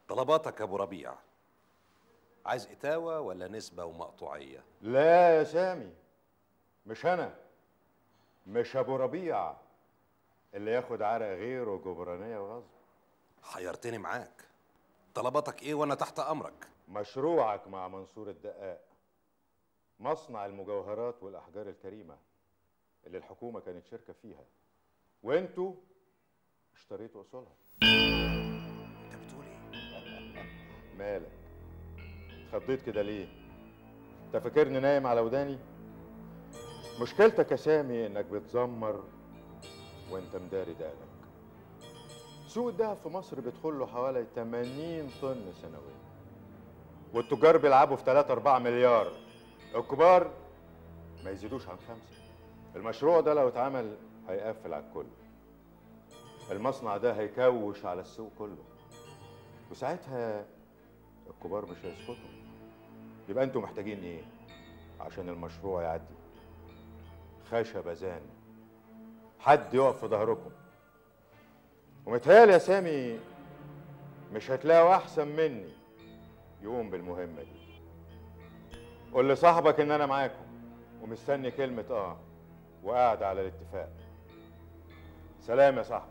طلباتك يا ابو ربيع عايز اتاوه ولا نسبه ومقطوعيه لا يا سامي مش انا مش ابو ربيع اللي ياخد عرق غيره جبرانيه وغصب حيرتني معاك طلباتك ايه وانا تحت امرك مشروعك مع منصور الدقاق مصنع المجوهرات والاحجار الكريمه اللي الحكومه كانت شركه فيها وانتوا اشتريتوا اصولها انت بتقول ايه مالك اتخضيت كده ليه انت فاكرني نايم على وداني مشكلتك يا سامي انك بتزمر وانت مداري دقنك سوق الدهب في مصر بيدخل له حوالي 80 طن سنويا والتجار بيلعبوا في 3 4 مليار الكبار ما يزيدوش عن خمسة المشروع ده لو اتعمل هيقفل على الكل المصنع ده هيكوش على السوق كله وساعتها الكبار مش هيسكتوا يبقى انتوا محتاجين ايه عشان المشروع يعدي خشبة زان حد يقف في ظهركم ومتهيألي يا سامي مش هتلاقوا احسن مني يقوم بالمهمة دي قول لصاحبك ان انا معاكم ومستني كلمة اه وقاعد على الاتفاق سلام يا صاحبي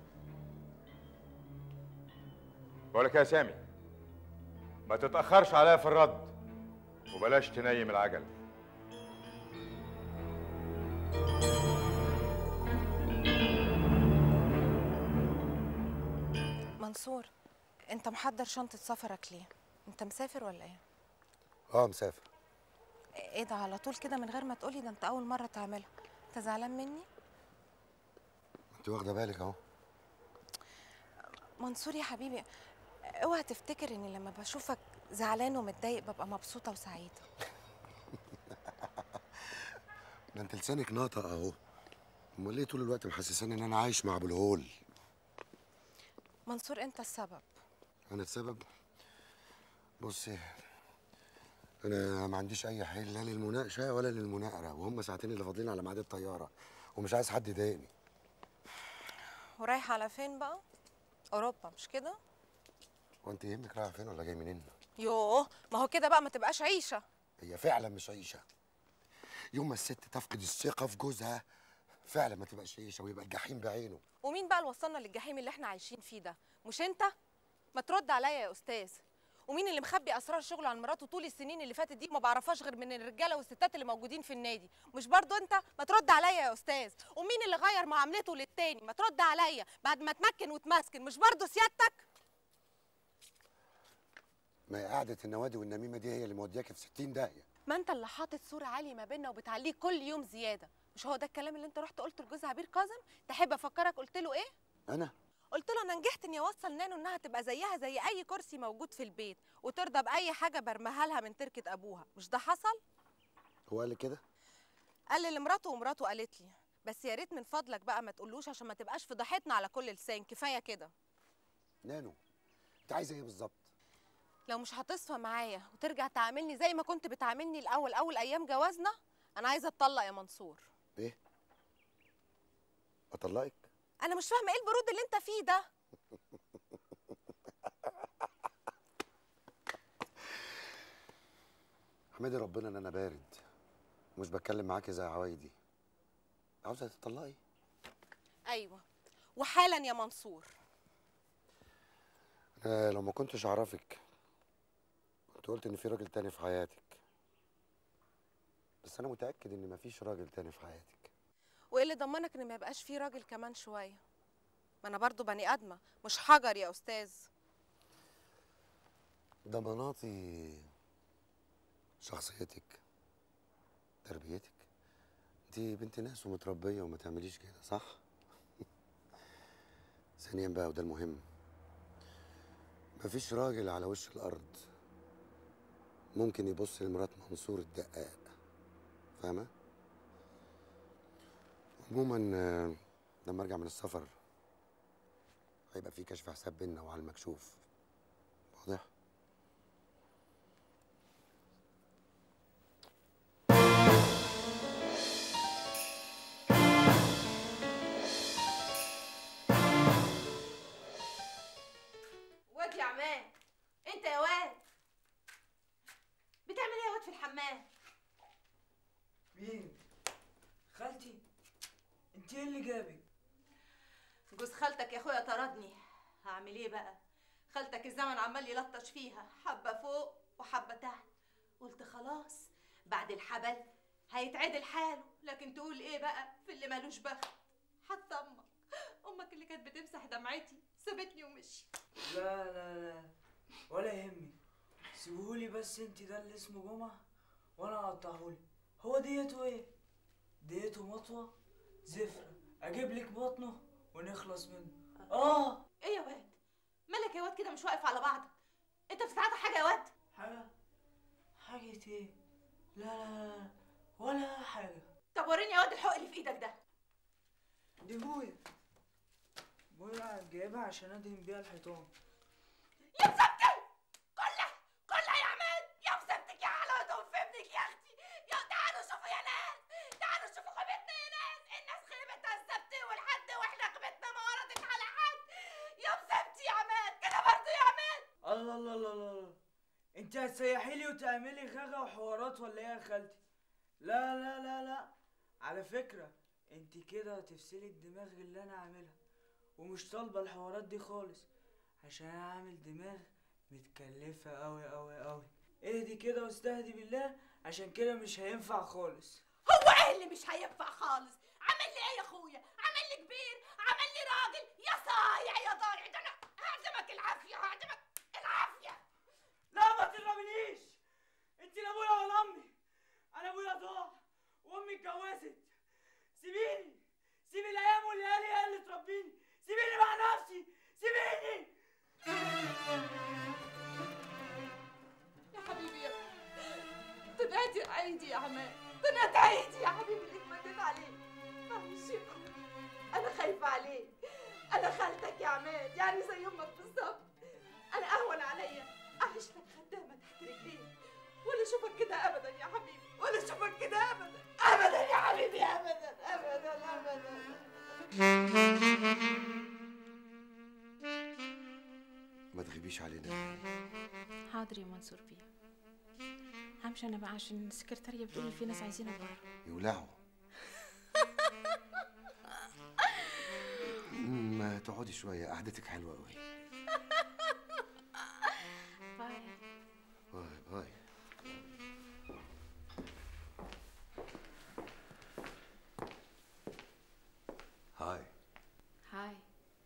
بقولك يا سامي ما تتأخرش عليا في الرد وبلاش تنيم العجل منصور انت محضر شنطة سفرك ليه؟ انت مسافر ولا ايه؟ اه مسافر ايه ده على طول كده من غير ما تقولي ده انت اول مرة تعملها انت زعلان مني؟ انت واخده بالك اهو منصور يا حبيبي اوعى تفتكر اني لما بشوفك زعلان ومتضايق ببقى مبسوطة وسعيدة ده انت لسانك ناطق اهو امال ليه طول الوقت محسساني ان انا عايش مع ابو الهول منصور انت السبب انا السبب بصي انا ما عنديش اي حل لا للمناقشه ولا للمناقره وهم ساعتين اللي فاضلين على ميعاد الطياره ومش عايز حد يضايقني ورايح على فين بقى؟ اوروبا مش كده؟ وانت يهمك رايح فين ولا جاي منين يوه ما هو كده بقى ما تبقاش عيشة هي فعلا مش عيشه يوم ما الست تفقد الثقه في جوزها فعلا ما تبقاش عيشه ويبقى الجحيم بعينه ومين بقى اللي وصلنا للجحيم اللي احنا عايشين فيه ده؟ مش انت؟ ما ترد عليا يا استاذ ومين اللي مخبي اسرار شغله عن مراته طول السنين اللي فاتت دي ما بعرفهاش غير من الرجاله والستات اللي موجودين في النادي مش برضو انت ما ترد عليا يا استاذ ومين اللي غير معاملته للتاني ما ترد عليا بعد ما تمكن وتمسكن مش برضو سيادتك ما هي قعده النوادي والنميمه دي هي اللي مودياك في 60 داهيه ما انت اللي حاطط صوره عاليه ما بيننا وبتعليه كل يوم زياده مش هو ده الكلام اللي انت رحت قلته لجوز عبير كاظم تحب افكرك قلت له ايه انا قلت له انا نجحت اني اوصل نانو انها تبقى زيها زي اي كرسي موجود في البيت وترضى باي حاجه برميها لها من تركه ابوها مش ده حصل هو قال لي كده قال لي لمراته ومراته قالت لي بس يا ريت من فضلك بقى ما تقولوش عشان ما تبقاش فضحتنا على كل لسان كفايه كده نانو انت عايزه ايه بالظبط لو مش هتصفى معايا وترجع تعاملني زي ما كنت بتعاملني الاول اول ايام جوازنا انا عايزه اتطلق يا منصور ايه اطلقك انا مش فاهمه ايه البرود اللي انت فيه ده احمدي ربنا ان انا بارد ومش بتكلم معاكي زي عوايدي عاوزه تطلقي ايوه وحالا يا منصور انا لو ما كنتش اعرفك كنت قلت ان في راجل تاني في حياتك بس انا متاكد ان مفيش راجل تاني في حياتك وايه اللي ضمنك ان ما يبقاش فيه راجل كمان شويه ما انا برضو بني ادمه مش حجر يا استاذ ضماناتي شخصيتك تربيتك انت بنت ناس ومتربيه وما تعمليش كده صح ثانيا بقى وده المهم مفيش راجل على وش الارض ممكن يبص لمرات منصور الدقاق فاهمه عموما آه، لما ارجع من السفر هيبقى في كشف حساب بينا وعلى المكشوف واضح واد يا عمان انت يا واد بتعمل ايه يا واد في الحمام مين؟ خالتي؟ انت ايه اللي جابك؟ جوز خالتك يا اخويا طردني هعمل ايه بقى خالتك الزمن عمال يلطش فيها حبه فوق وحبه تحت قلت خلاص بعد الحبل هيتعدل حاله لكن تقول ايه بقى في اللي مالوش بخت حتى امك امك اللي كانت بتمسح دمعتي سابتني ومشي لا لا لا ولا يهمني سيبهولي بس انت ده اللي اسمه جمعة وانا اقطعهولي هو ديته ايه؟ ديته مطوة زفرة اجيب لك بطنه ونخلص منه اه ايه يا واد مالك يا واد كده مش واقف على بعضك انت بتتعاطى حاجه يا واد حاجة حاجة ايه؟ لا لا لا ولا حاجة طب وريني يا واد الحق اللي في ايدك ده دي بويا بويا جايبها عشان ادهن بيها الحيطان يا مسبتي كلها كلها يا عماد يا مسبتك يا حلاوة ام في ابنك يا اختي يا تعالوا شوفوا يا ناس تعالوا شوفوا خيبتنا يا ناس الناس خيبتها السبت والحد واحنا خيبتنا ما وردت على حد يا مسبتي يا عماد كده برضه يا عماد الله الله الله الله الله انت هتسيحي لي وتعملي غاغة وحوارات ولا ايه يا خالتي لا لا لا لا على فكرة انت كده هتفصلي الدماغ اللي انا عاملها ومش طالبة الحوارات دي خالص عشان انا عامل دماغ متكلفة اوي اوي اوي اهدي كده واستهدي بالله عشان كده مش هينفع خالص هو ايه اللي مش هينفع خالص عمل لي ايه يا اخويا عمل لي كبير عمل لي راجل يا صايع يا ضايع ده انا هعدمك العافيه هعدمك العافيه لا ما تضربنيش انت لا ابويا ولا امي انا ابويا ضاع وامي اتجوزت سيبيني سيبي الايام والليالي هي اللي تربيني سيبيني مع نفسي سيبيني يا حبيبي يا طلعت عيدي يا عماد طلعت عيدي يا حبيبي اللي اتمدت عليك معلش يا أخويا. انا خايفه عليك انا خالتك يا عماد يعني زي امك بالظبط انا اهون عليا اعيش لك خدامه تحت رجليك ولا اشوفك كده ابدا يا حبيبي ولا اشوفك كده ابدا ابدا يا حبيبي ابدا ابدا ابدا ما تغيبيش علينا حاضر يا منصور بيه همشي انا بقى عشان السكرتارية بتقول لي في ناس عايزينك بره يولعوا ما تقعدي شوية قعدتك حلوة قوي باي باي باي هاي هاي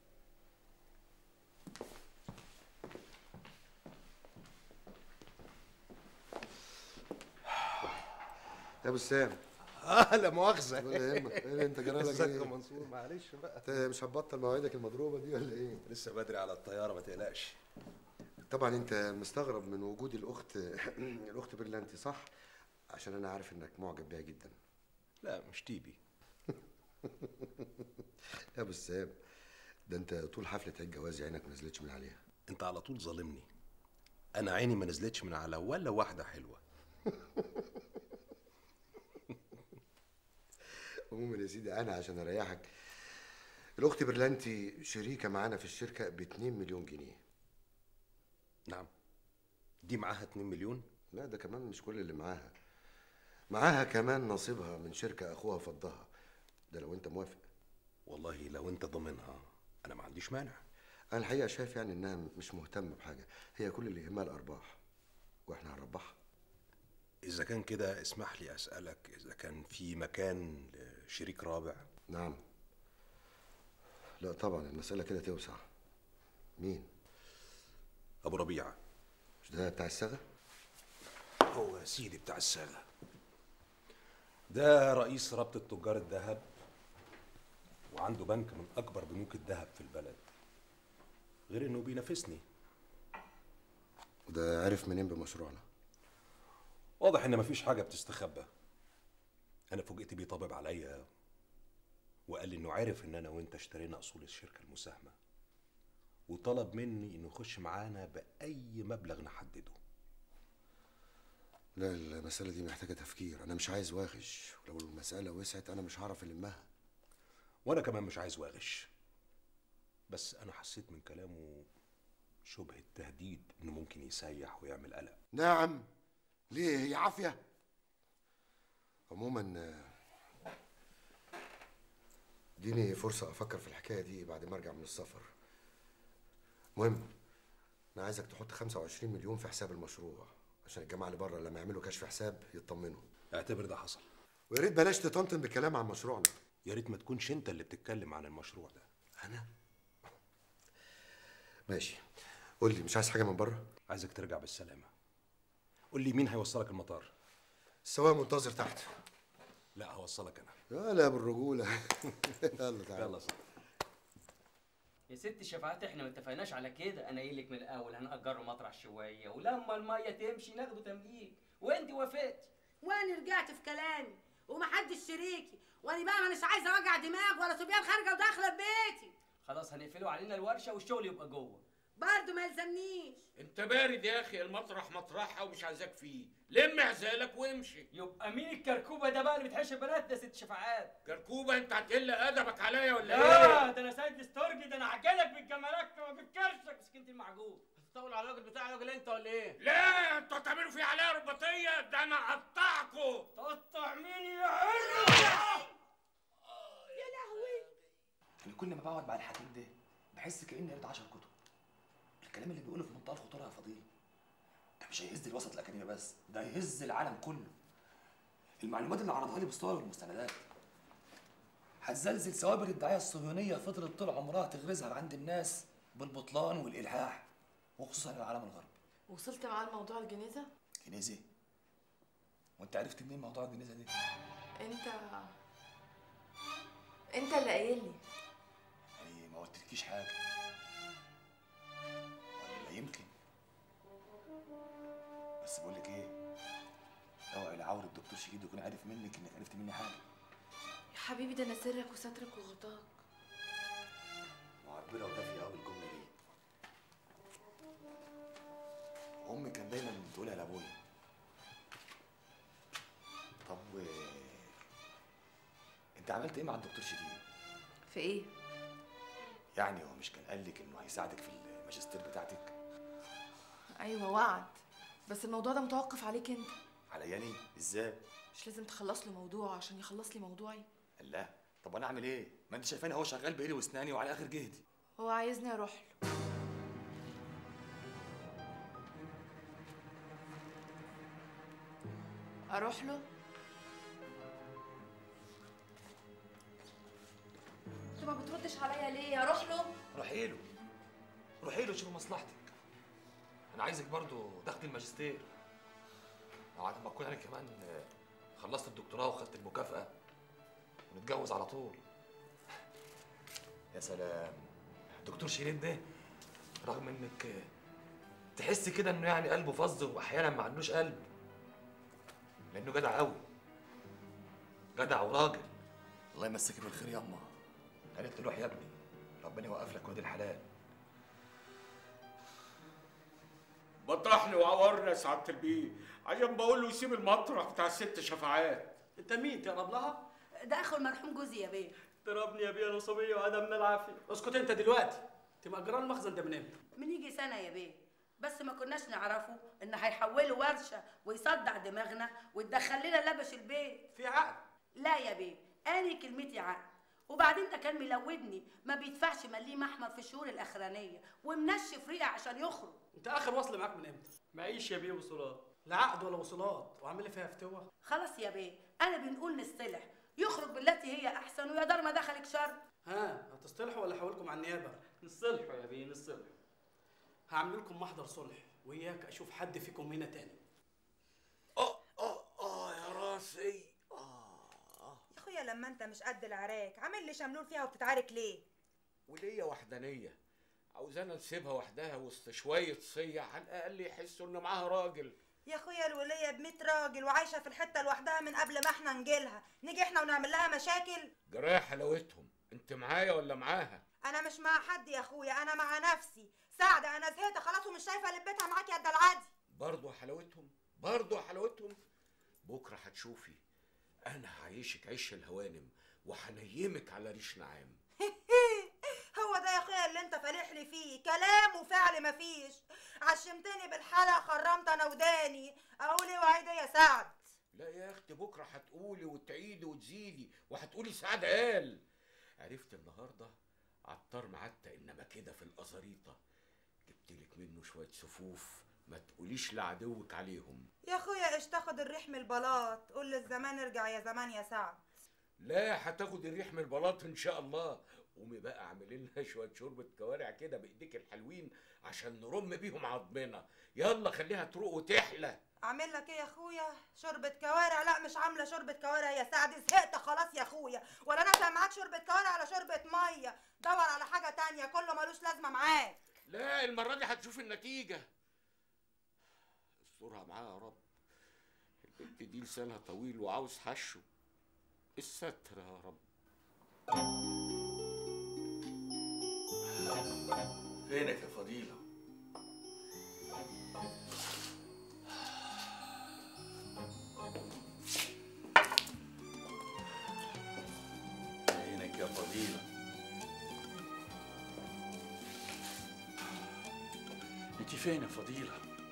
يا ابو سام اه لا مؤاخذة ولا يهمك ايه انت جرالك ازيك يا ايه؟ منصور معلش بقى انت مش هتبطل مواعيدك المضروبة دي ولا ايه؟ لسه بدري على الطيارة ما تقلقش طبعا انت مستغرب من وجود الاخت الاخت برلانتي صح؟ عشان انا عارف انك معجب بيها جدا لا مش تيبي يا ابو سام ده انت طول حفلة الجواز عينك ما نزلتش من عليها انت على طول ظالمني انا عيني ما نزلتش من على ولا واحدة حلوة عموما يا سيدي انا عشان اريحك الاخت برلانتي شريكة معانا في الشركة ب 2 مليون جنيه نعم دي معاها 2 مليون لا ده كمان مش كل اللي معاها معاها كمان نصيبها من شركة اخوها فضها ده لو انت موافق والله لو انت ضامنها انا ما عنديش مانع انا الحقيقة شايف يعني انها مش مهتمة بحاجة هي كل اللي يهمها الارباح واحنا هنربحها اذا كان كده اسمح لي اسالك اذا كان في مكان لشريك رابع نعم لا طبعا المسألة كده توسع مين؟ ابو ربيعه مش ده بتاع الصاغة؟ هو يا سيدي بتاع الصاغه ده رئيس رابطه تجار الذهب وعنده بنك من اكبر بنوك الذهب في البلد غير انه بينافسني وده عرف منين بمشروعنا؟ واضح ان مفيش حاجه بتستخبى انا فوجئت بيه طبب عليا وقال لي انه عارف ان انا وانت اشترينا اصول الشركه المساهمه وطلب مني انه يخش معانا باي مبلغ نحدده لا المسألة دي محتاجة تفكير أنا مش عايز واغش ولو المسألة وسعت أنا مش هعرف ألمها وانا كمان مش عايز واغش بس انا حسيت من كلامه شبهة تهديد انه ممكن يسيح ويعمل قلق نعم ليه هي عافية عموما آه، اديني فرصة أفكر في الحكاية دي بعد ما أرجع من السفر مهم أنا عايزك تحط 25 مليون في حساب المشروع عشان الجماعة اللي بره لما يعملوا كشف حساب يطمنوا اعتبر ده حصل ويا ريت بلاش تطنطن بالكلام عن مشروعنا يا ريت ما تكونش انت اللي بتتكلم عن المشروع ده أنا ماشي قول لي مش عايز حاجة من بره عايزك ترجع بالسلامة قول لي مين هيوصلك المطار السواق منتظر تحت لا هوصلك انا يلا بالرجولة يلا تعالى يلا صح. يا ست شفاعات احنا ما اتفقناش على كده انا قايل لك من الاول هنأجره مطرح شويه ولما الميه تمشي ناخده تمليك وانت وافقتي وانا رجعت في كلامي ومحدش شريكي وانا بقى مانيش عايزه اوجع دماغ ولا صبيان خارجه وداخله ببيتي خلاص هنقفلوا علينا الورشه والشغل يبقى جوه برضه ما يلزمنيش انت بارد يا اخي المطرح مطرحها ومش عايزاك فيه لم عزالك وامشي يبقى مين الكركوبه ده بقى اللي بتحش بناتنا يا ست شفاعات كركوبه انت هتقل ادبك عليا ولا لا ايه ده انا سيد الاستورجي ده انا هحكيلك بالجمالك واجيب كرشك مسكينة المعجون هتطول على الراجل بتاع الراجل انت ولا ايه لا انتوا هتعملوا فيه عليا رباطيه ده انا اقطعكوا تقطع مين يا عرق انا كل ما بقعد مع الحكيم ده بحس كاني قريت 10 كتب الكلام اللي بيقوله في منتهى الخطوره يا فضيل ده مش هيهز الوسط الاكاديمي بس ده هيهز العالم كله المعلومات اللي عرضها لي بالصور والمستندات هتزلزل ثوابت الدعايه الصهيونيه فضلت طول عمرها تغرزها عند الناس بالبطلان والالحاح وخصوصا العالم الغربي وصلت معاه لموضوع الجنازة؟ جنيزه وانت عرفت منين موضوع الجنيزه دي انت انت اللي قايل لي يعني ما قلتلكيش حاجه ولا يمكن بس بقول لك ايه اوعي لعور الدكتور شديد يكون عارف منك انك عرفت مني حاجه يا حبيبي ده انا سرك وسترك وغطاك معبره ودافيه قوي الجمله دي امي كان دايما بتقولها لابويا طب و... انت عملت ايه مع الدكتور شديد في ايه؟ يعني هو مش كان قال لك انه هيساعدك في الماجستير بتاعتك ايوه وعد بس الموضوع ده متوقف عليك انت عليا ليه ازاي مش لازم تخلص له موضوع عشان يخلص لي موضوعي لا طب انا اعمل ايه ما انت شايفاني هو شغال بايدي واسناني وعلى اخر جهدي هو عايزني اروح له اروح له انت ما بتردش عليا ليه اروح له روحي له روحي له شوفي مصلحتك انا عايزك برضو تاخدي الماجستير بعد ما اكون انا كمان آه، خلصت الدكتوراه وخدت المكافأة ونتجوز على طول يا سلام دكتور شيرين ده رغم انك آه، تحس كده انه يعني قلبه فظ واحيانا ما عندوش قلب لانه جدع قوي جدع وراجل الله يمسك بالخير يا اما قالت له روح يا ابني ربنا يوقف لك وادي الحلال بطرحني وعورني يا سعاده البيه عشان بقول له يسيب المطرح بتاع الست شفاعات انت مين تقرب لها ده اخو المرحوم جوزي يا بيه ضربني يا بيه انا صبيه وعدم من العافيه اسكت انت دلوقتي انت مأجران المخزن ده من امتى من يجي سنه يا بيه بس ما كناش نعرفه ان هيحولوا ورشه ويصدع دماغنا ويدخل لنا لبش البيت في عقد لا يا بيه اني كلمتي عقل وبعدين ده كان ملودني ما بيدفعش مليم احمر في الشهور الاخرانيه ومنشف ريقه عشان يخرج انت اخر وصل معاك من امتى معيش يا بيه وصولات لا عقد ولا وصولات وعامل لي فيها فتوه خلاص يا بيه انا بنقول نصطلح يخرج بالتي هي احسن ويا دار ما دخلك شر ها هتصطلحوا ولا احولكم على النيابه نصلحوا يا بيه نصلحوا هعمل لكم محضر صلح وياك اشوف حد فيكم هنا تاني اه اه اه يا راسي اه يا اخويا لما انت مش قد العراك عامل لي شملول فيها وبتتعارك ليه وليا وحدانيه عاوزانا نسيبها وحدها وسط شويه صيع على الاقل يحسوا ان معاها راجل يا اخويا الولية ب راجل وعايشة في الحتة لوحدها من قبل ما احنا نجيلها نيجي احنا ونعمل لها مشاكل جرايه حلاوتهم انت معايا ولا معاها انا مش مع حد يا اخويا انا مع نفسي سعدة انا زهقت خلاص ومش شايفة لبتها معاك يا العادي برضه حلاوتهم برضه حلاوتهم بكره هتشوفي انا هعيشك عيش الهوانم وهنيمك على ريش نعام هو ده يا اخويا اللي انت فالح لي فيه كلام وفعل مفيش عشمتني بالحلقه خرمت انا وداني اقول ايه وعيد يا سعد لا يا اختي بكره هتقولي وتعيدي وتزيدي وهتقولي سعد قال عرفت النهارده عطار معتق انما كده في القزريطه جبتلك منه شويه صفوف ما تقوليش لعدوك عليهم يا اخويا ايش تاخد الريح من البلاط قول للزمان ارجع يا زمان يا سعد لا هتاخد الريح من البلاط ان شاء الله قومي بقى اعملي لنا شويه شوربه كوارع كده بايديك الحلوين عشان نرم بيهم عظمنا يلا خليها تروق وتحلى اعمل لك ايه يا اخويا شوربه كوارع لا مش عامله شوربه كوارع يا سعد زهقت خلاص يا اخويا ولا نافع معاك شوربه كوارع على شوربه ميه دور على حاجه تانية كله ملوش لازمه معاك لا المره دي هتشوف النتيجه استرها معاها يا رب البنت دي لسانها طويل وعاوز حشه الستر يا رب فينك يا فضيلة؟ فينك يا فضيلة؟ انت فين يا فضيلة؟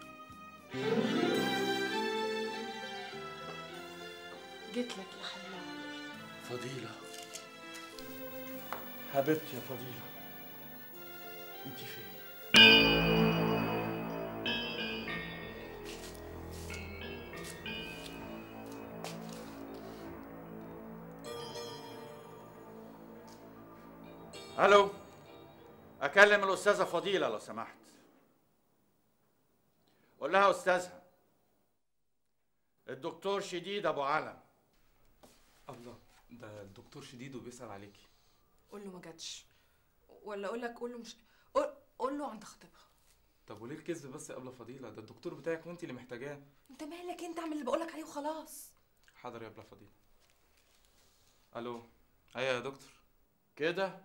جيت لك يا حلال فضيلة حبيبتي يا فضيلة انت فين؟ الو اكلم الاستاذه فضيله لو سمحت قول لها استاذها الدكتور شديد ابو علم الله ده الدكتور شديد وبيسأل عليكي قول له ما جاتش ولا اقول لك قول له مش قول, قول له عند خطيبها طب وليه الكذب بس يا ابله فضيله ده الدكتور بتاعك وانت اللي محتاجاه انت مالك انت اعمل اللي بقولك عليه وخلاص حاضر يا ابله فضيله الو ايوه يا دكتور كده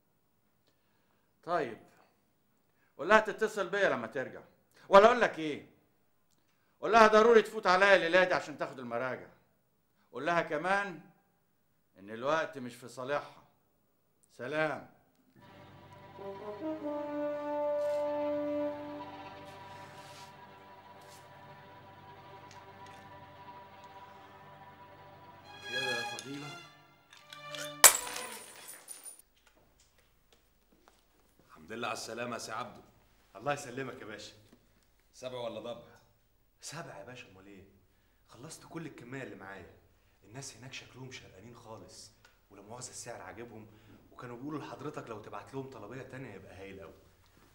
طيب قول لها تتصل بيا لما ترجع ولا اقول لك ايه قول لها ضروري تفوت عليا الليله دي عشان تاخد المراجع قول لها كمان ان الوقت مش في صالحها سلام كده يا فضيله الحمد لله على السلامة يا سي عبده الله يسلمك يا باشا سبع ولا ضبع؟ سبع يا باشا امال ايه خلصت كل الكميه اللي معايا الناس هناك شكلهم شرقانين خالص ولا مؤاخذه السعر عاجبهم وكانوا بيقولوا لحضرتك لو تبعت لهم طلبيه تانية يبقى هايل قوي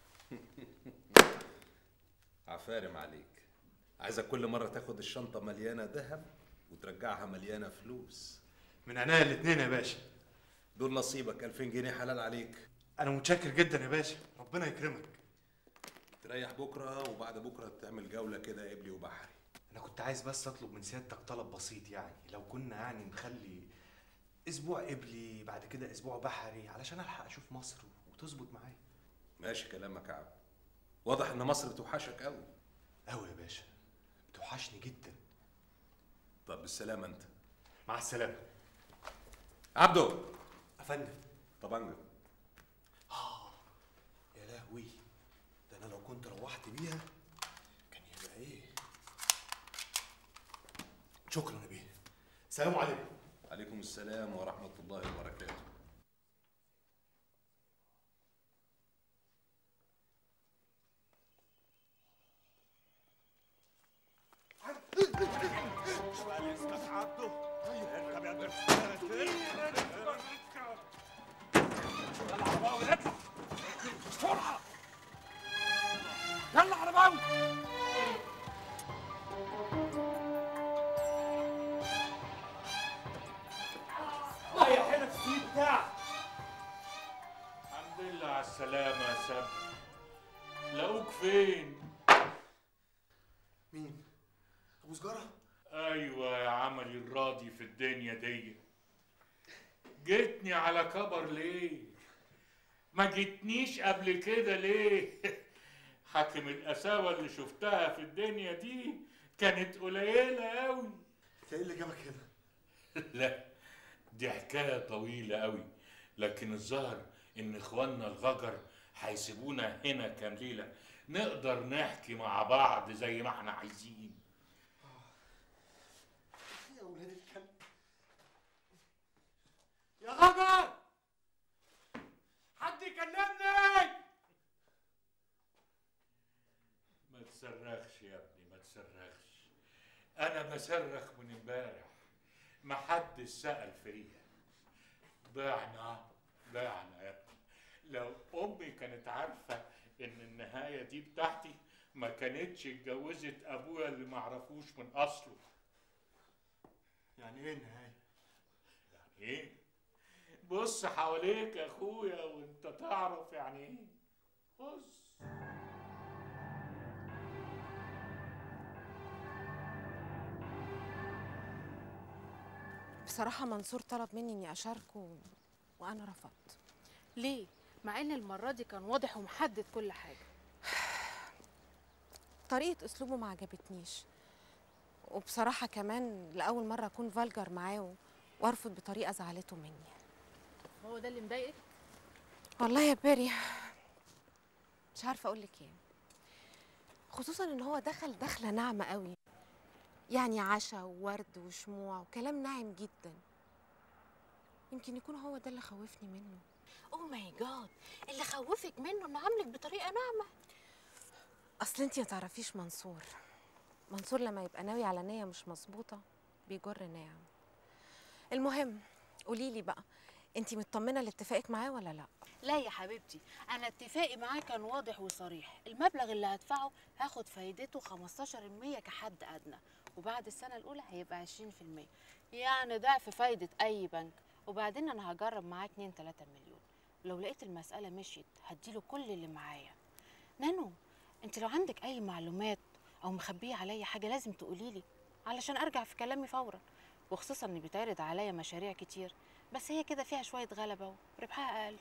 عفارم عليك عايزك كل مرة تاخد الشنطة مليانة ذهب وترجعها مليانة فلوس من عينيا الاتنين يا باشا دول نصيبك 2000 جنيه حلال عليك انا متشكر جدا يا باشا ربنا يكرمك تريح بكرة وبعد بكرة تعمل جولة كده قبلي وبحري انا كنت عايز بس اطلب من سيادتك طلب بسيط يعني لو كنا يعني نخلي اسبوع قبلي بعد كده اسبوع بحري علشان الحق اشوف مصر وتظبط معايا ماشي كلامك يا عبد واضح ان مصر بتوحشك قوي قوي يا باشا بتوحشني جدا طب بالسلامة انت مع السلامه عبده افندم طبنجة اه يا لهوي ده انا لو كنت روحت بيها كان يبقى ايه شكرا يا بيه سلام عليكم عليكم السلام ورحمة الله وبركاته اسمك عبده اركب يا ابن يلا عرباوي اطلع بسرعة يلا عرباوي رايح هنا في السيت بتاعك الحمد لله على السلامة يا سب لقوك فين؟ مين؟ ابو سجارة؟ ايوه يا عملي الراضي في الدنيا دي جيتني على كبر ليه؟ ما جيتنيش قبل كده ليه؟ حاكم القساوة اللي شفتها في الدنيا دي كانت قليلة أوي ايه اللي جابك هنا؟ لا دي حكاية طويلة أوي لكن الظاهر إن إخواننا الغجر هيسيبونا هنا كام ليله نقدر نحكي مع بعض زي ما احنا عايزين يا ولاد الكلب يا غجر حد يكلمني ما تصرخش يا ابني ما تصرخش انا بصرخ من امبارح ما حد سأل فيا ضعنا ضعنا يا ابني لو امي كانت عارفه ان النهايه دي بتاعتي ما كانتش اتجوزت ابويا اللي معرفوش من اصله يعني ايه النهايه يعني ايه بص حواليك يا اخويا وانت تعرف يعني ايه بص بصراحة منصور طلب مني إني أشاركه و... وأنا رفضت ليه؟ مع ان المرة دي كان واضح ومحدد كل حاجة طريقة أسلوبه ما عجبتنيش وبصراحة كمان لأول مرة أكون فالجر معاه و- وأرفض بطريقة زعلته مني هو ده اللي مضايقك؟ والله يا باري مش عارفة أقول لك إيه خصوصا إن هو دخل دخلة ناعمة قوي يعني عشا وورد وشموع وكلام ناعم جدا يمكن يكون هو ده اللي خوفني منه اوه ماي جاد اللي خوفك منه انه عاملك بطريقة ناعمة اصل انتي ما تعرفيش منصور منصور لما يبقى ناوي على نية مش مظبوطة بيجر ناعم المهم قولي لي بقى انتي مطمنة لاتفاقك معاه ولا لا لا يا حبيبتي انا اتفاقي معاه كان واضح وصريح المبلغ اللي هدفعه هاخد فايدته 15% كحد ادنى وبعد السنه الاولى هيبقى 20% يعني ضعف فايده اي بنك وبعدين انا هجرب معاه 2 3 مليون لو لقيت المساله مشيت هديله كل اللي معايا نانو انت لو عندك اي معلومات او مخبيه عليا حاجه لازم تقولي لي علشان ارجع في كلامي فورا وخصوصا ان بيتعرض عليا مشاريع كتير بس هي كده فيها شويه غلبه وربحها اقل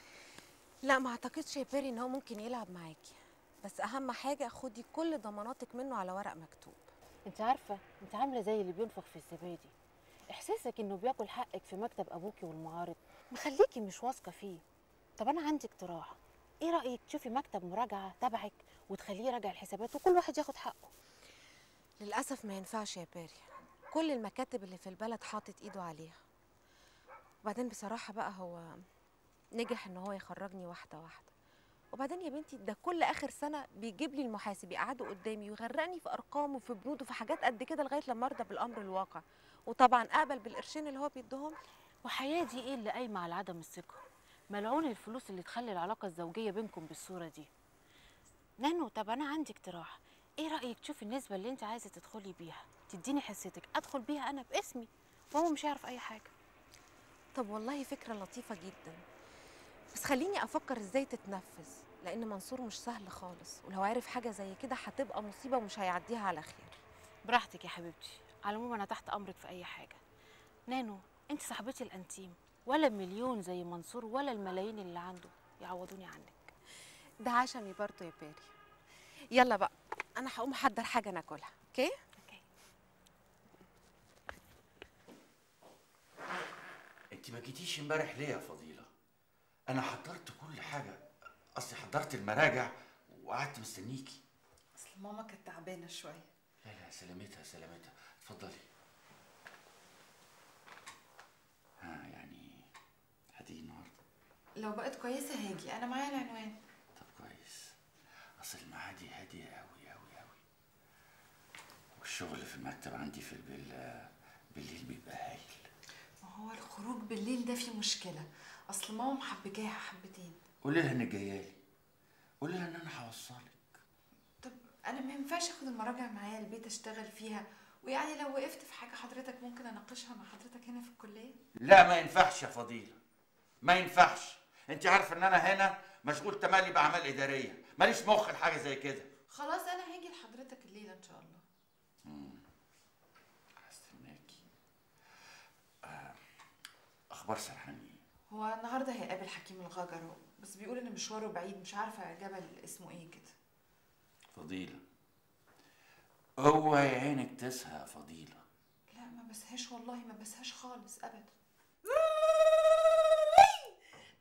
لا ما اعتقدش يا بيري ان هو ممكن يلعب معاكي بس اهم حاجة خدي كل ضماناتك منه على ورق مكتوب انت عارفه انت عامله زي اللي بينفخ في الزبادي احساسك انه بياكل حقك في مكتب ابوكي والمعارض مخليكي مش واثقه فيه طب انا عندي اقتراح ايه رايك تشوفي مكتب مراجعه تبعك وتخليه يراجع الحسابات وكل واحد ياخد حقه للأسف ما ينفعش يا بيري كل المكاتب اللي في البلد حاطط ايده عليها وبعدين بصراحة بقى هو نجح ان هو يخرجني واحدة واحدة وبعدين يا بنتي ده كل اخر سنة بيجيب لي المحاسب يقعده قدامي ويغرقني في ارقام وفي بنود وفي حاجات قد كده لغاية لما ارضى بالامر الواقع وطبعا اقبل بالقرشين اللي هو بيديهم لي وحياه دي ايه اللي قايمه على عدم الثقه ملعون الفلوس اللي تخلي العلاقه الزوجيه بينكم بالصوره دي نانو طب انا عندي اقتراح ايه رايك تشوفي النسبه اللي انت عايزه تدخلي بيها تديني حصتك ادخل بيها انا باسمي وهو مش هيعرف اي حاجه طب والله فكرة لطيفة جدا بس خليني افكر ازاي تتنفذ لان منصور مش سهل خالص ولو عرف حاجة زي كده هتبقى مصيبة ومش هيعديها على خير براحتك يا حبيبتي على العموم انا تحت امرك في اي حاجه نانو انت صاحبتي الانتيم ولا مليون زي منصور ولا الملايين اللي عنده يعوضوني عنك ده عشمي برضو يا باري يلا بقى انا هقوم احضر حاجة ناكلها اوكي انت ما جيتيش امبارح ليه يا فضيله انا حضرت كل حاجه اصلي حضرت المراجع وقعدت مستنيكي اصل ماما كانت تعبانه شويه لا لا سلامتها سلامتها اتفضلي ها يعني هتيجي النهارده لو بقت كويسه هاجي انا معايا العنوان طب كويس اصل المعادي هاديه قوي قوي قوي والشغل في المكتب عندي في الفيلا بالليل بيبقى هايل ما هو الخروج بالليل ده فيه مشكله اصل ماما محبكاها حبتين قولي لها انك جايه لي قولي لها ان انا هوصلك طب انا ما ينفعش اخد المراجع معايا البيت اشتغل فيها ويعني لو وقفت في حاجه حضرتك ممكن اناقشها مع حضرتك هنا في الكليه لا ما ينفعش يا فضيله ما ينفعش انت عارفه ان انا هنا مشغول تملي باعمال اداريه ماليش مخ لحاجه زي كده خلاص انا هاجي لحضرتك الليله ان شاء الله مم. هستناكي آه، اخبار سرحان ايه هو النهارده هيقابل حكيم الغجر بس بيقول ان مشواره بعيد مش عارفه جبل اسمه ايه كده فضيله هو يا عينك تسهى يا فضيله لا ما بسهاش والله ما بسهاش خالص ابدا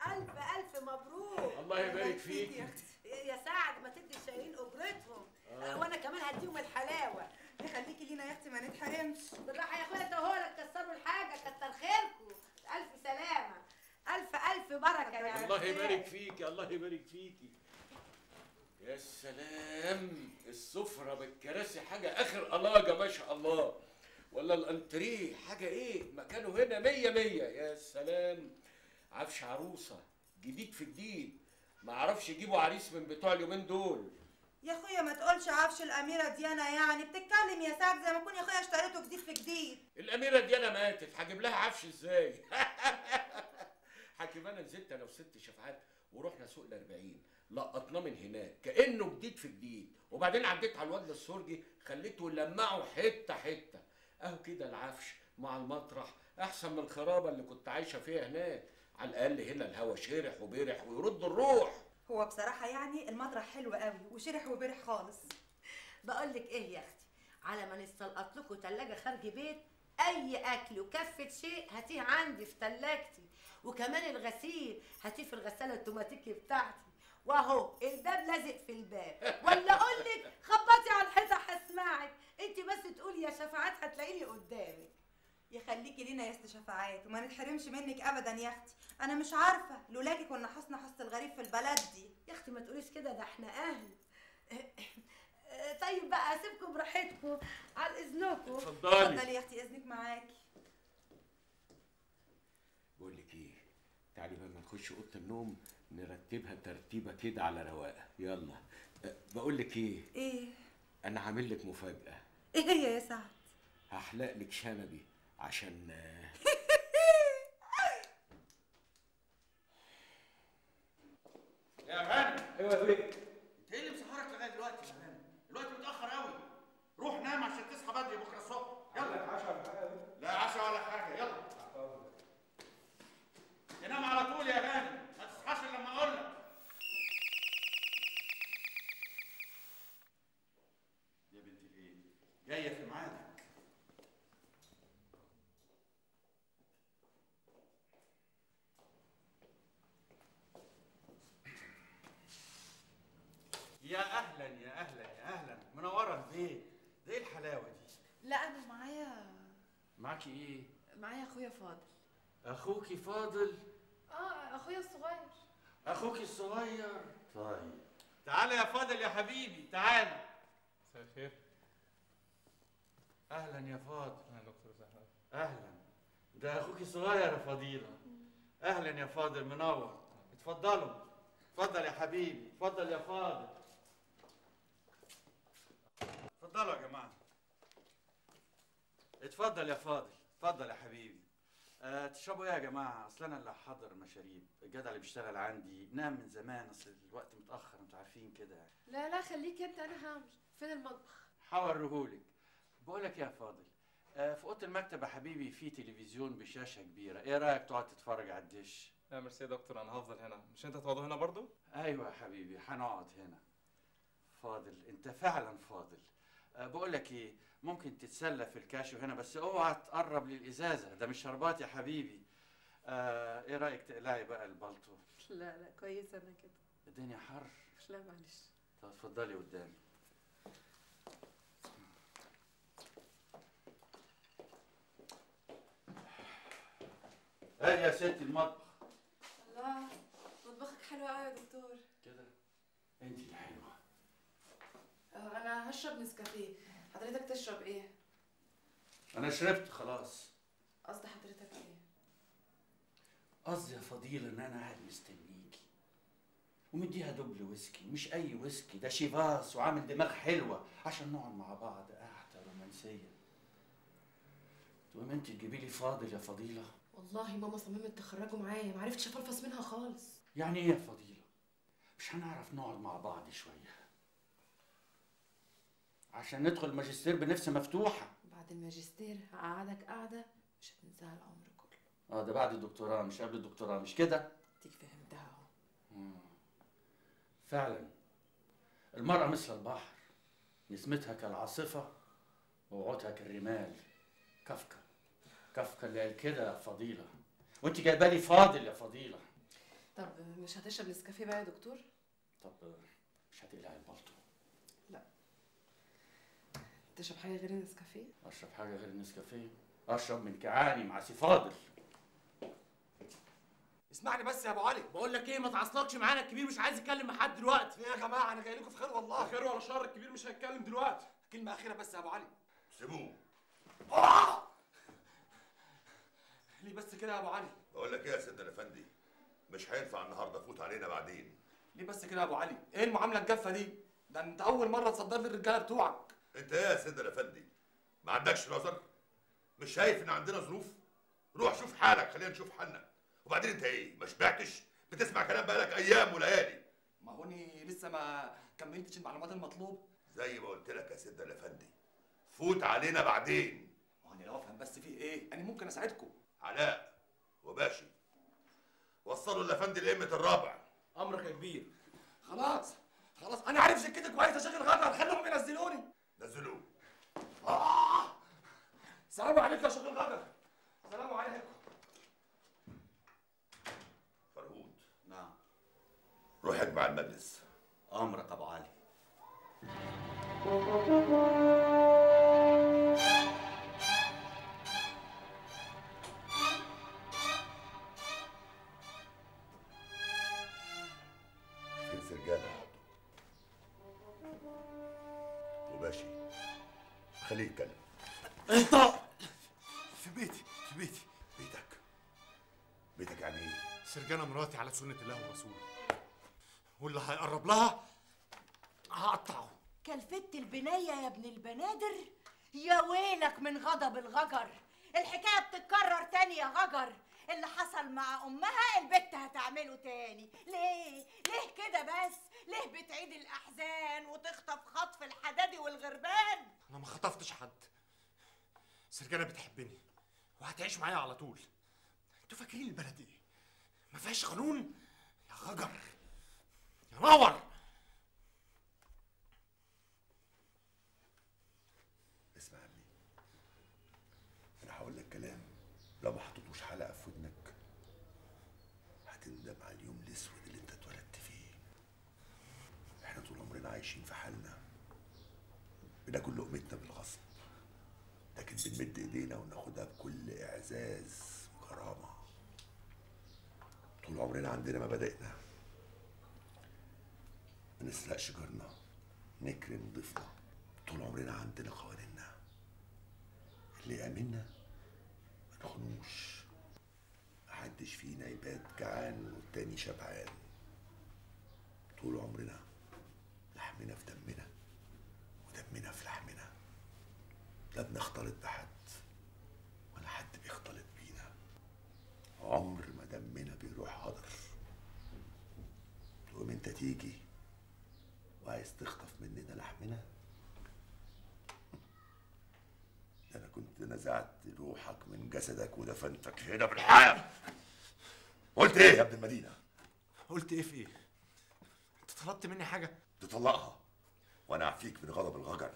الف الف مبروك الله يبارك فيك. يا أختي. يا سعد ما تدي الشايلين اجرتهم آه. وانا كمان هديهم الحلاوه يخليكي لينا يا اختي ما نتحرمش بالراحه يا اخويا انت وهو لا تكسروا الحاجه كتر خيركم الف سلامه الف الف بركه يا الله أختي. يبارك فيكي الله يبارك فيكي يا سلام السفرة بالكراسي حاجة آخر ألاجة ما شاء الله ولا الأنتريه حاجة إيه مكانه هنا مية مية يا سلام عفش عروسة جديد في جديد ما عرفش يجيبوا عريس من بتوع اليومين دول يا اخويا ما تقولش عفش الاميره ديانا يعني بتتكلم يا سعد زي ما اكون يا اخويا اشتريته جديد في جديد الأميرة ديانا ماتت هجيب لها عفش إزاي حكيم أنا نزلت أنا وست شفعات ورحنا سوق الأربعين لقطناه من هناك كأنه جديد في جديد وبعدين عديت على الواد السرجي خليته يلمعه حتة حتة أهو كده العفش مع المطرح أحسن من الخرابة اللي كنت عايشة فيها هناك على الأقل هنا الهوا شرح وبرح ويرد الروح هو بصراحه يعني المطرح حلو قوي وشرح وبرح خالص بقول لك ايه يا اختي على ما نستلقط لكم ثلاجه خارج بيت اي اكل وكفه شيء هاتيه عندي في ثلاجتي وكمان الغسيل هاتيه في الغساله التوماتيكي بتاعتي واهو الباب لازق في الباب ولا اقول لك خبطي على الحيطه هسمعك انت بس تقولي يا شفاعات هتلاقيني قدامك يخليكي لينا يا ست شفاعات وما نتحرمش منك ابدا يا اختي انا مش عارفه لولاكي كنا حسن حس الغريب في البلد دي يا اختي ما تقوليش كده ده احنا اهل طيب بقى اسيبكم براحتكم على اذنكم اتفضلي. اتفضلي يا اختي اذنك معاكي بقول لك إيه تعالي بقى ما نخش أوضة النوم نرتبها ترتيبة كده على رواقة يلا أه، بقول لك إيه ايه أنا عامل لك مفاجأة ايه هي يا سعد هحلق لك شنبي عشان آه، يا غانم ايوه يا بيه انت ايه اللي مسهرك لغايه دلوقتي يا غانم؟ الوقت متاخر قوي روح نام عشان تصحى بدري بكره الصبح يلا عشاء لا عشاء ولا حاجه يلا تنام على طول يا غانم ما تصحاش الا لما اقول لك يا بنت الايه جايه في ميعادك يا اهلا يا اهلا يا اهلا منوره البيت ده ايه الحلاوه دي لا انا معايا معاكي ايه معايا اخويا فاضل اخوكي فاضل اه اخويا الصغير اخوكي الصغير طيب تعالى يا فاضل يا حبيبي تعالى مساء الخير اهلا يا فاضل يا دكتور زهرة اهلا ده اخوك الصغير يا فضيله اهلا يا فاضل منور اتفضلوا اتفضل يا حبيبي اتفضل يا فاضل اتفضلوا يا جماعه اتفضل يا فاضل اتفضل يا حبيبي أه تشربوا ايه يا جماعه اصل انا اللي هحضر المشاريب الجدع اللي بيشتغل عندي نام من زمان اصل الوقت متاخر انتوا عارفين كده يعني لا لا خليك انت انا هعمل فين المطبخ هوريهولك بقول لك يا فاضل آه، في اوضه المكتب يا حبيبي في تلفزيون بشاشه كبيره ايه رايك تقعد تتفرج على الدش لا ميرسي يا دكتور انا هفضل هنا مش انت هتقعدوا هنا برضو ايوه يا حبيبي هنقعد هنا فاضل انت فعلا فاضل أه بقول لك ايه ممكن تتسلى في الكاشو هنا بس اوعى تقرب للازازه ده مش شربات يا حبيبي آه ايه رايك تقلعي بقى البلطو لا لا كويس انا كده الدنيا حر لا معلش طب اتفضلي قدامي ادي يا ستي المطبخ الله مطبخك حلو قوي يا دكتور كده انت اللي حلوه آه، انا هشرب نسكافيه حضرتك تشرب ايه انا شربت خلاص قصد حضرتك ايه قصدي يا فضيلة ان انا قاعد مستنيكي ومديها دبل ويسكي مش اي ويسكي ده شيفاس وعامل دماغ حلوة عشان نقعد مع بعض قعدة رومانسية تقوم انت تجيبي لي فاضل يا فضيلة والله ماما صممت تخرجوا معايا ما عرفتش افلفص منها خالص يعني ايه يا فضيلة مش هنعرف نقعد مع بعض شوية عشان ندخل ماجستير بنفس مفتوحة بعد الماجستير هقعدك قعده مش هتنساها العمر كله اه ده بعد الدكتوراه مش قبل الدكتوراه مش كده تيجي فهمتها اهو مم. فعلا المرأة مثل البحر نسمتها كالعاصفة ووعودها كالرمال كافكا كافكا اللي قال كده يا فضيلة وانت جايبه لي فاضل يا فضيلة طب مش هتشرب نسكافيه بقى يا دكتور طب مش هتقلع البلطو لا تشرب حاجه غير النسكافيه اشرب حاجه غير النسكافيه اشرب من كعاني مع سي فاضل اسمعني بس يا ابو علي بقول لك ايه ما تعصلكش معانا الكبير مش عايز يتكلم مع حد دلوقتي يا جماعه انا جاي لكم في خير والله خير ولا شر الكبير مش هيتكلم دلوقتي كلمه اخيره بس يا ابو علي سيبوه ليه بس كده يا ابو علي بقول لك ايه يا سيدنا الافندي مش هينفع النهارده فوت علينا بعدين ليه بس كده يا ابو علي ايه المعامله الجافه دي ده انت اول مره تصدر لي الرجاله بتوعك انت ايه يا سيدنا الافندي ما عندكش نظر مش شايف ان عندنا ظروف روح شوف حالك خلينا نشوف حالنا وبعدين انت ايه ما شبعتش بتسمع كلام بقالك ايام وليالي ما هوني لسه ما كملتش المعلومات المطلوب زي ما قلت لك يا سيدنا الافندي فوت علينا بعدين ما هوني لو افهم بس في ايه انا ممكن اساعدكم علاء وباشي وصلوا الافندي لقمه الرابع امرك يا كبير خلاص خلاص انا عارف سكتي كويس يا شيخ الغدر خليهم ينزلوني نزلوه آه. سلام عليكم يا شيخ الغدر سلام عليكم فرهود نعم روح اجمع المجلس امرك ابو علي فين سرجانة يا عبده وباشي خليه يتكلم انت في بيتي في بيتي بيتك بيتك يعني ايه سرجانة مراتي على سنة الله ورسوله واللي هيقرب لها هقطعه كلفت البنية يا ابن البنادر يا ويلك من غضب الغجر الحكاية بتتكرر تاني يا غجر اللي حصل مع أمها البت هتعمله تاني ليه؟ ليه كده بس؟ ليه بتعيد الأحزان وتخطف خطف الحدادي والغربان؟ انا ما خطفتش حد سرجانة بتحبني وهتعيش معايا على طول انتوا فاكرين البلد ايه ما فيهاش قانون يا غجر يا نور اسمع يا ابني انا هقول لك كلام لو ما حطيتوش حلقه في ودنك هتندم على اليوم الاسود اللي انت اتولدت فيه احنا طول عمرنا عايشين في حالنا بناكل لقمتنا بالغصب لكن بنمد ايدينا وناخدها بكل اعزاز وكرامه طول عمرنا عندنا مبادئنا ما نسرقش جارنا نكرم ضيفنا طول عمرنا عندنا قوانيننا اللي يأمنا ما نخنوش محدش فينا يبات جعان والتاني شبعان طول عمرنا لحمنا في دمنا ودمنا في لحمنا لا بنختلط بحد ولا حد بيختلط بينا عمر ما دمنا بيروح هدر تقوم انت تيجي وعايز تخطف مننا لحمنا ده انا كنت نزعت روحك من جسدك ودفنتك هنا بالحياه قلت ايه يا ابن المدينه قلت ايه في ايه انت طلبت مني حاجه تطلقها وانا اعفيك من غضب الغجر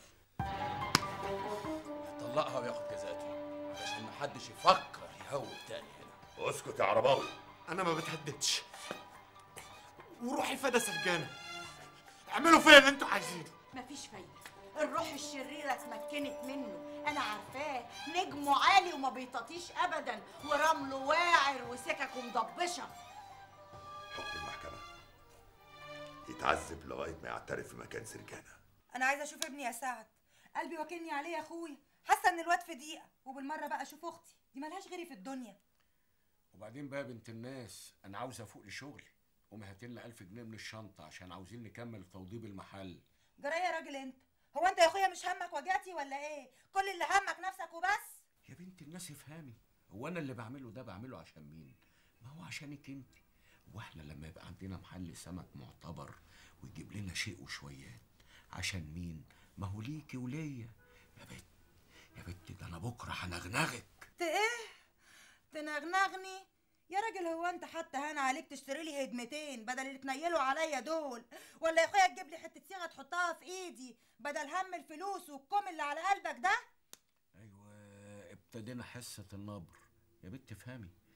طلقها وياخد جزاته عشان محدش يفكر يهوب تاني هنا اسكت يا عرباوي انا ما بتهددش وروحي فدا سرجانة اعملوا فيا اللي انتوا عايزينه مفيش فايدة الروح الشريرة اتمكنت منه أنا عارفاه نجمه عالي وما بيطاطيش أبدا ورمله واعر وسككه مضبشة حكم المحكمه يتعذب لغايه ما يعترف في مكان سرجانه انا عايزه اشوف ابني يا سعد قلبي واكلني عليه يا اخويا حاسه ان الواد في ضيقه وبالمره بقى اشوف اختي دي ملهاش غيري في الدنيا وبعدين بقى يا بنت الناس انا عاوز افوق لشغلي قومي هات لنا 1000 جنيه من الشنطه عشان عاوزين نكمل توضيب المحل جرى إيه يا راجل انت هو انت يا اخويا مش همك وجعتي ولا ايه كل اللي همك نفسك وبس يا بنت الناس افهمي هو انا اللي بعمله ده بعمله عشان مين ما هو عشانك انت واحنا لما يبقى عندنا محل سمك معتبر ويجيب لنا شيء وشويات عشان مين ما هو ليكي وليا يا بت يا بت ده انا بكره هنغنغك ت ايه تنغنغني يا راجل هو انت حتى هنا عليك تشتري لي هدمتين بدل اللي تنيلوا عليا دول ولا يا اخويا تجيب لي حته صيغه تحطها في ايدي بدل هم الفلوس والكوم اللي على قلبك ده ايوه ابتدينا حصه النبر يا بت افهمي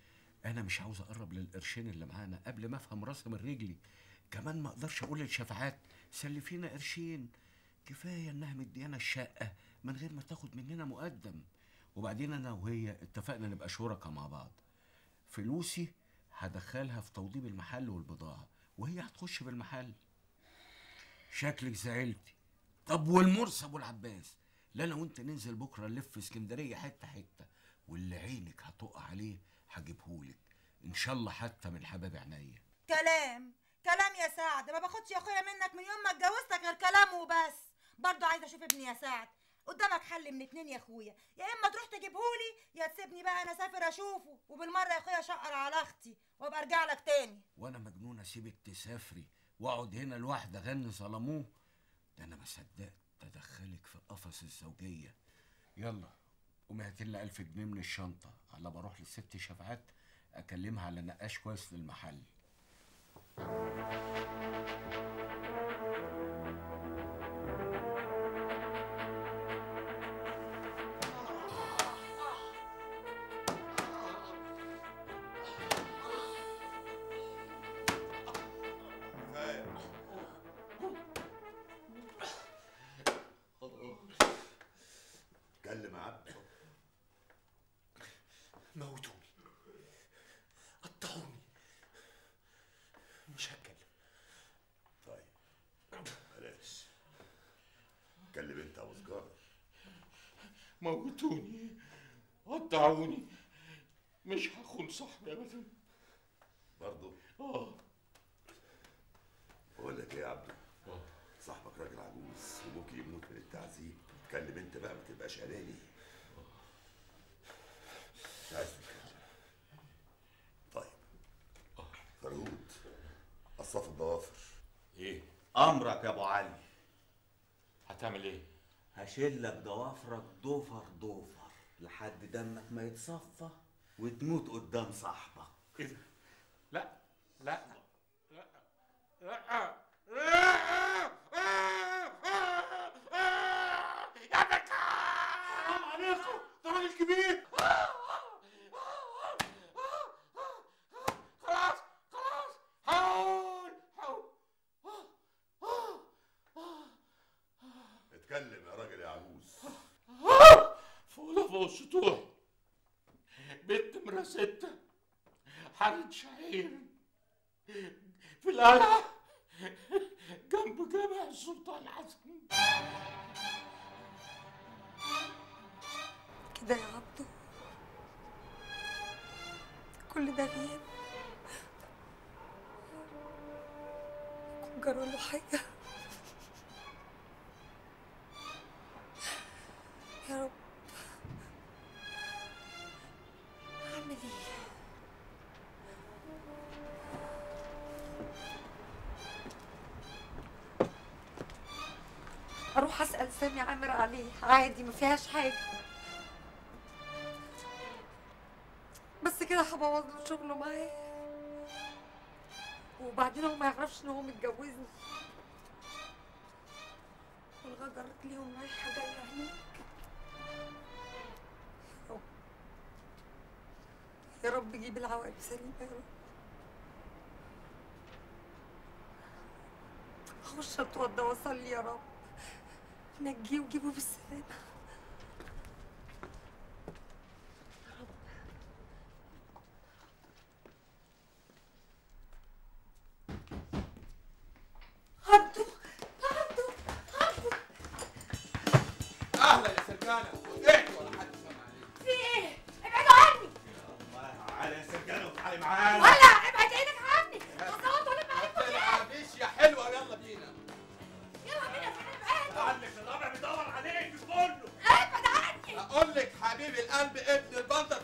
انا مش عاوز اقرب للقرشين اللي معانا قبل ما افهم راسي من رجلي كمان ما اقدرش اقول للشفاعات سلفينا قرشين كفايه انها مديانا الشقه من غير ما تاخد مننا مقدم وبعدين انا وهي اتفقنا نبقى شركاء مع بعض فلوسي هدخلها في توضيب المحل والبضاعه وهي هتخش بالمحل شكلك زعلتي طب والمرسي ابو العباس لا انا وانت ننزل بكره نلف اسكندريه حته حته واللي عينك هتقع عليه هجيبهولك ان شاء الله حتى من حباب عينيا كلام كلام يا سعد ما باخدش يا اخويا منك من يوم ما اتجوزتك غير كلام وبس برضه عايزه اشوف ابني يا سعد قدامك حل من اتنين يا اخويا يا اما تروح تجيبهولي يا تسيبني بقى انا اسافر اشوفه وبالمره يا اخويا اشقر على اختي وابقى ارجع لك تاني وانا مجنون اسيبك تسافري واقعد هنا لوحدي اغني ظلموه ده انا ما صدقت ادخلك في قفص الزوجيه يلا قومي هاتي لنا 1000 جنيه من الشنطه على ما اروح للست شفعات اكلمها على نقاش كويس للمحل اتكلم يا عبد موتوني قطعوني مش هتكلم طيب بلاش اتكلم انت يا ابو سجاره موتوني قطعوني مش هخون صاحبي ابدا برضه اه بقول لك ايه يا عبده صاحبك راجل عجوز وممكن يموت من التعذيب اتكلم انت بقى ما تبقاش اناني مش عايز تتكلم طيب فرهود قصاف الضوافر ايه امرك يا ابو علي هتعمل ايه هشيلك ضوافرك ضفر ضفر لحد دمك ما يتصفى وتموت قدام صاحبك ايه ده لا لا لا لا يا بكا حرام عليكم ده راجل كبير خلاص خلاص حول حول اتكلم يا راجل يا عجوز فوق فوق السطوح بنت مرة ستة حارة شعير في القلعة جنب جامع السلطان حسن كده يا عبدو كل ده غياب يكون جرى له حاجة يا رب أعمل إيه؟ أروح أسأل سامي عامر عليه عادي ما فيهاش حاجة بس كده هبوظ له شغله معايا وبعدين هو ما يعرفش ان هو متجوزني والغجر ليهم رايحة جاية هناك يا رب يا رب جيب العواقب سليمة يا رب اخش اتوضى واصلي يا رب نجيه وجيبه بالسلامة عبدو عبدو عبدو اهلا يا سرجانه وقعت ولا حد سمع عليك في ايه؟ ابعدوا عني تعالى يا سرجانه وتعالي معانا ولا ابعد ايدك عني خلاص ولا ما تلعبيش يا حلوه يلا بينا يلا بينا تعالى لعلك الرابع بيدور عليك كله ابعد عني اقول لك حبيب القلب ابن البلطة